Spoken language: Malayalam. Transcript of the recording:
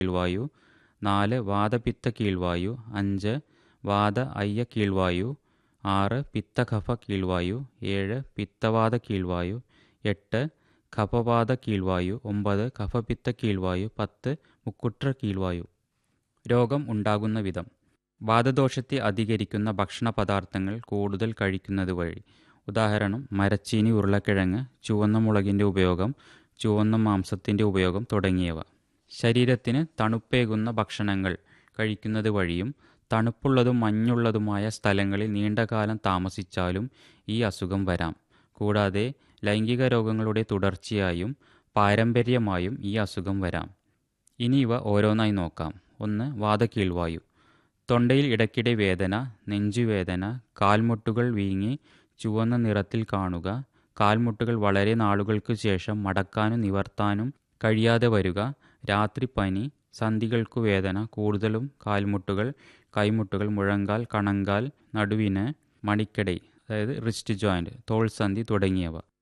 കീഴ്വായു നാല് വാതപിത്ത കീഴ്വായു അഞ്ച് വാത അയ്യ കീഴ്വായു ആറ് പിത്തകഫ കീഴ്വായു ഏഴ് പിത്തവാത കീഴ്വായു എട്ട് കഫവാത കീഴ്വായു ഒമ്പത് കഫപിത്ത കീഴ്വായു പത്ത് മുക്കുട്ര കീഴ്വായു രോഗം ഉണ്ടാകുന്ന വിധം വാതദോഷത്തെ അധികരിക്കുന്ന ഭക്ഷണ പദാർത്ഥങ്ങൾ കൂടുതൽ കഴിക്കുന്നത് വഴി ഉദാഹരണം മരച്ചീനി ഉരുളക്കിഴങ്ങ് ചുവന്ന മുളകിൻ്റെ ഉപയോഗം ചുവന്ന മാംസത്തിൻ്റെ ഉപയോഗം തുടങ്ങിയവ ശരീരത്തിന് തണുപ്പേകുന്ന ഭക്ഷണങ്ങൾ കഴിക്കുന്നത് വഴിയും തണുപ്പുള്ളതും മഞ്ഞുള്ളതുമായ സ്ഥലങ്ങളിൽ നീണ്ടകാലം താമസിച്ചാലും ഈ അസുഖം വരാം കൂടാതെ ലൈംഗിക രോഗങ്ങളുടെ തുടർച്ചയായും പാരമ്പര്യമായും ഈ അസുഖം വരാം ഇനി ഇവ ഓരോന്നായി നോക്കാം ഒന്ന് വാതകീഴ്വായു തൊണ്ടയിൽ ഇടയ്ക്കിടെ വേദന നെഞ്ചുവേദന കാൽമുട്ടുകൾ വീങ്ങി ചുവന്ന നിറത്തിൽ കാണുക കാൽമുട്ടുകൾ വളരെ നാളുകൾക്ക് ശേഷം മടക്കാനും നിവർത്താനും കഴിയാതെ വരിക രാത്രി പനി സന്ധികൾക്കു വേദന കൂടുതലും കാൽമുട്ടുകൾ കൈമുട്ടുകൾ മുഴങ്കാൽ കണങ്കാൽ നടുവിന് മണിക്കടൈ അതായത് റിസ്റ്റ് ജോയിൻറ്റ് തോൾസന്ധി തുടങ്ങിയവ